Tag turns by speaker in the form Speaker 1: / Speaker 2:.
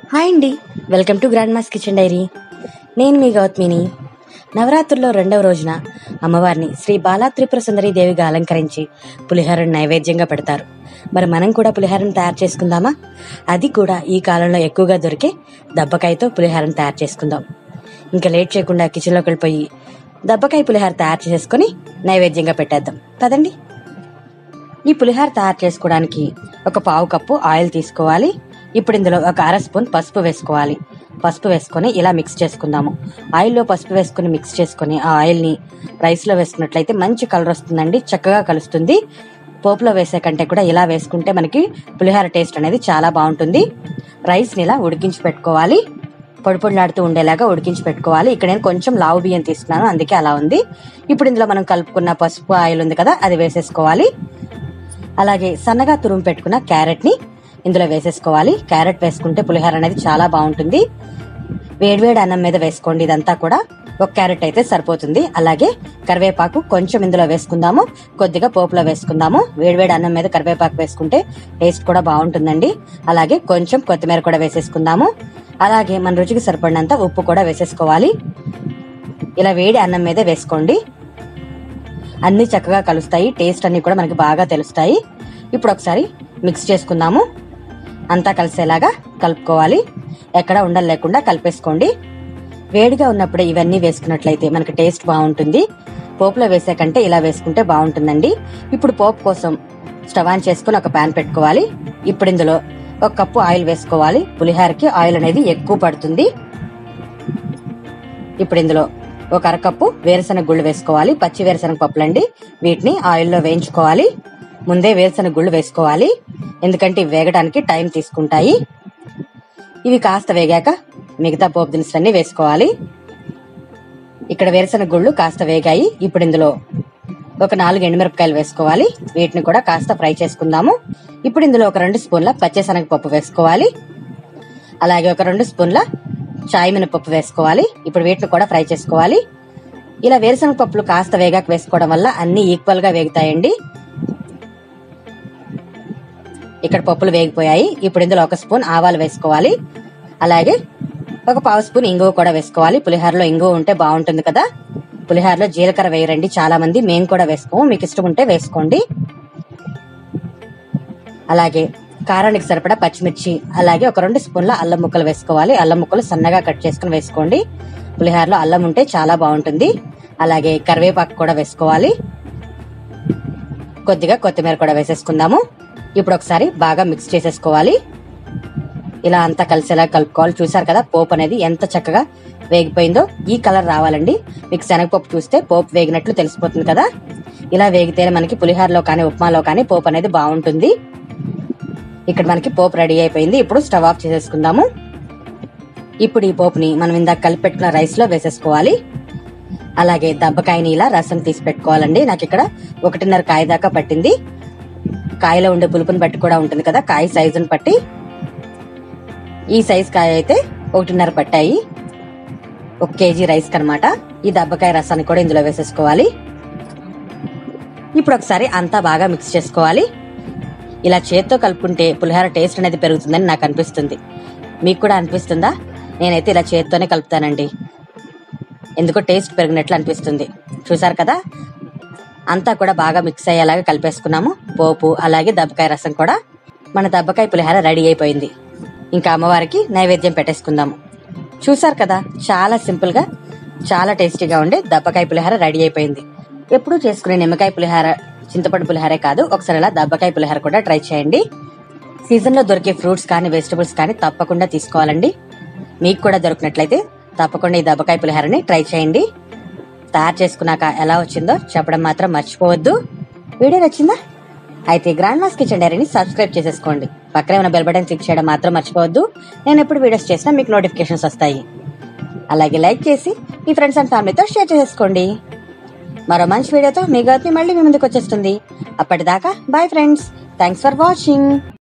Speaker 1: hi అండి welcome to grandma's kitchen diary నేను మీ గౌతమిని నవరాత్రుల్లో రెండవ రోజున అమ్మవారిని శ్రీ బాలా త్రిపుర సుందరి దేవిగా అలంకరించి పులిహోరను నైవేద్యంగా పెడతారు మరి మనం కూడా పులిహోరను తయారు చేసుకుందామా అది కూడా ఈ కాలంలో ఎక్కువగా దొరికే దబ్బకాయతో పులిహోరను తయారు చేసుకుందాం ఇంకా లేట్ చేయకుండా కిచెన్లోకి వెళ్ళిపోయి దబ్బకాయ పులిహోర తయారు చేసుకొని నైవేద్యంగా పెట్టేద్దాం పదండి ఈ పులిహోర తయారు చేసుకోవడానికి ఒక పావు కప్పు ఆయిల్ తీసుకోవాలి ఇప్పుడు ఇందులో ఒక అర స్పూన్ పసుపు వేసుకోవాలి పసుపు వేసుకొని ఇలా మిక్స్ చేసుకుందాము ఆయిల్లో పసుపు వేసుకొని మిక్స్ చేసుకొని ఆ ఆయిల్ని రైస్లో వేసుకున్నట్లయితే మంచి కలర్ వస్తుందండి చక్కగా కలుస్తుంది పోపులో వేసే కంటే కూడా ఇలా వేసుకుంటే మనకి పులిహోర టేస్ట్ అనేది చాలా బాగుంటుంది రైస్ని ఇలా ఉడికించి పెట్టుకోవాలి పొడి పొడిలాడుతూ ఉండేలాగా ఉడికించి పెట్టుకోవాలి ఇక్కడ నేను కొంచెం లావు బియ్యం తీసుకున్నాను అందుకే అలా ఉంది ఇప్పుడు ఇందులో మనం కలుపుకున్న పసుపు ఆయిల్ ఉంది కదా అది వేసేసుకోవాలి అలాగే సన్నగా తురుము పెట్టుకున్న క్యారెట్ ని ఇందులో వేసేసుకోవాలి క్యారెట్ వేసుకుంటే పులిహోర అనేది చాలా బాగుంటుంది వేడివేడి అన్నం మీద వేసుకోండి ఇదంతా కూడా ఒక క్యారెట్ అయితే సరిపోతుంది అలాగే కరివేపాకు కొంచెం ఇందులో వేసుకుందాము కొద్దిగా పోపులో వేసుకుందాము వేడివేడి అన్నం మీద కరివేపాకు వేసుకుంటే టేస్ట్ కూడా బాగుంటుందండి అలాగే కొంచెం కొత్తిమీర కూడా వేసేసుకుందాము అలాగే మన రుచికి సరిపడినంత ఉప్పు కూడా వేసేసుకోవాలి ఇలా వేడి అన్నం మీద వేసుకోండి అన్ని చక్కగా కలుస్తాయి టేస్ట్ అన్ని కూడా మనకి బాగా తెలుస్తాయి ఇప్పుడు ఒకసారి మిక్స్ చేసుకుందాము అంతా కలిసేలాగా కలుపుకోవాలి ఎక్కడ ఉండలు లేకుండా కలిపేసుకోండి వేడిగా ఉన్నప్పుడే ఇవన్నీ వేసుకున్నట్లయితే మనకి టేస్ట్ బాగుంటుంది పోపులో వేసే కంటే ఇలా వేసుకుంటే బాగుంటుందండి ఇప్పుడు పోపు కోసం స్టవ్ ఆన్ చేసుకుని ఒక పాన్ పెట్టుకోవాలి ఇప్పుడు ఇందులో ఒక కప్పు ఆయిల్ వేసుకోవాలి పులిహోరకి ఆయిల్ అనేది ఎక్కువ పడుతుంది ఇప్పుడు ఇందులో ఒక అరకప్పు వేరుశనగ గుళ్ళు వేసుకోవాలి పచ్చి వేరుశనగ పప్పులండి వీటిని ఆయిల్లో వేయించుకోవాలి ముందే వేరుశనగ గుళ్ళు వేసుకోవాలి ఎందుకంటే ఇవి వేగడానికి టైం తీసుకుంటాయి ఇవి కాస్త వేగాక మిగతా పోపు దినుసులన్నీ వేసుకోవాలి ఇక్కడ వేరుశనగ గుళ్ళు కాస్త వేగాయి ఇప్పుడు ఇందులో ఒక నాలుగు ఎండుమిరపకాయలు వేసుకోవాలి వీటిని కూడా కాస్త ఫ్రై చేసుకుందాము ఇప్పుడు ఇందులో ఒక రెండు స్పూన్ల పచ్చిశనగ పప్పు వేసుకోవాలి అలాగే ఒక రెండు స్పూన్ల చాయ్ మినపప్పు వేసుకోవాలి ఇప్పుడు వీటిని కూడా ఫ్రై చేసుకోవాలి ఇలా వేరుశనగ పప్పులు కాస్త వేగాక వేసుకోవడం వల్ల అన్ని ఈక్వల్ గా వేగుతాయండి ఇక్కడ పప్పులు వేగిపోయాయి ఇప్పుడు ఇందులో ఒక స్పూన్ ఆవాలు వేసుకోవాలి అలాగే ఒక పావు స్పూన్ ఇంగువ కూడా వేసుకోవాలి పులిహోరలో ఇంగువ ఉంటే బాగుంటుంది కదా పులిహోరలో జీలకర్ర వేయరండి చాలా మంది మేము కూడా వేసుకోము మీకు ఇష్టం ఉంటే వేసుకోండి అలాగే కారానికి సరిపడా పచ్చిమిర్చి అలాగే ఒక రెండు స్పూన్ల అల్లం ముక్కలు వేసుకోవాలి అల్లం ముక్కలు సన్నగా కట్ చేసుకుని వేసుకోండి పులిహోరలో అల్లం ఉంటే చాలా బాగుంటుంది అలాగే కరివేపాకు కూడా వేసుకోవాలి కొద్దిగా కొత్తిమీర కూడా వేసేసుకుందాము ఇప్పుడు ఒకసారి బాగా మిక్స్ చేసేసుకోవాలి ఇలా అంతా కలిసేలా కలుపుకోవాలి చూసారు కదా పోపు అనేది ఎంత చక్కగా వేగిపోయిందో ఈ కలర్ రావాలండి మీకు శనగపప్పు చూస్తే పోపు వేగినట్లు తెలిసిపోతుంది కదా ఇలా వేగితేనే మనకి పులిహోరలో కానీ ఉప్మాలో కానీ పోపు అనేది బాగుంటుంది ఇక్కడ మనకి పోపు రెడీ అయిపోయింది ఇప్పుడు స్టవ్ ఆఫ్ చేసేసుకుందాము ఇప్పుడు ఈ పోపుని మనం ఇందాక కలిపి పెట్టుకున్న రైస్ లో వేసేసుకోవాలి అలాగే దబ్బకాయని ఇలా రసం తీసి పెట్టుకోవాలండి నాకు ఇక్కడ ఒకటిన్నర కాయ దాకా పట్టింది కాయలో ఉండే పులుపుని బట్టి కూడా ఉంటుంది కదా కాయ సైజుని బట్టి ఈ సైజ్ కాయ అయితే ఒకటిన్నర పట్టాయి ఒక కేజీ రైస్ కనమాట ఈ దబ్బకాయ రసాన్ని కూడా ఇందులో వేసేసుకోవాలి ఇప్పుడు ఒకసారి అంతా బాగా మిక్స్ చేసుకోవాలి ఇలా చేత్తో కలుపుకుంటే పులిహోర టేస్ట్ అనేది పెరుగుతుందని నాకు అనిపిస్తుంది మీకు కూడా అనిపిస్తుందా నేనైతే ఇలా చేత్తోనే కలుపుతానండి ఎందుకో టేస్ట్ పెరిగినట్లు అనిపిస్తుంది చూసారు కదా అంతా కూడా బాగా మిక్స్ అయ్యేలాగా కలిపేసుకున్నాము పోపు అలాగే దబ్బకాయ రసం కూడా మన దబ్బకాయ పులిహోర రెడీ అయిపోయింది ఇంకా అమ్మవారికి నైవేద్యం పెట్టేసుకుందాము చూసారు కదా చాలా సింపుల్ గా చాలా టేస్టీగా ఉండే దబ్బకాయ పులిహోర రెడీ అయిపోయింది ఎప్పుడూ చేసుకునే నిమ్మకాయ పులిహోర చింతపండు పులిహోరే కాదు ఒకసారి ఇలా దబ్బకాయ పులిహోర కూడా ట్రై చేయండి సీజన్ లో దొరికే ఫ్రూట్స్ కానీ వెజిటబుల్స్ కానీ తప్పకుండా తీసుకోవాలండి మీకు కూడా దొరికినట్లయితే తప్పకుండా ఈ దబ్బకాయ పులిహోరని ట్రై చేయండి తయారు చేసుకున్నాక ఎలా వచ్చిందో చెప్పడం మాత్రం మర్చిపోవద్దు వీడియో నచ్చిందా అయితే గ్రాండ్ మాస్ కిచెన్ డైరీని సబ్స్క్రైబ్ చేసేసుకోండి పక్కనే ఉన్న బెల్ బటన్ క్లిక్ చేయడం మాత్రం మర్చిపోవద్దు నేను ఎప్పుడు వీడియోస్ చేసినా మీకు నోటిఫికేషన్స్ వస్తాయి అలాగే లైక్ చేసి మీ ఫ్రెండ్స్ అండ్ ఫ్యామిలీతో షేర్ చేసేసుకోండి మరో మంచి వీడియోతో మీ గౌతమి మళ్ళీ మీ ముందుకు వచ్చేస్తుంది అప్పటిదాకా bye friends thanks for watching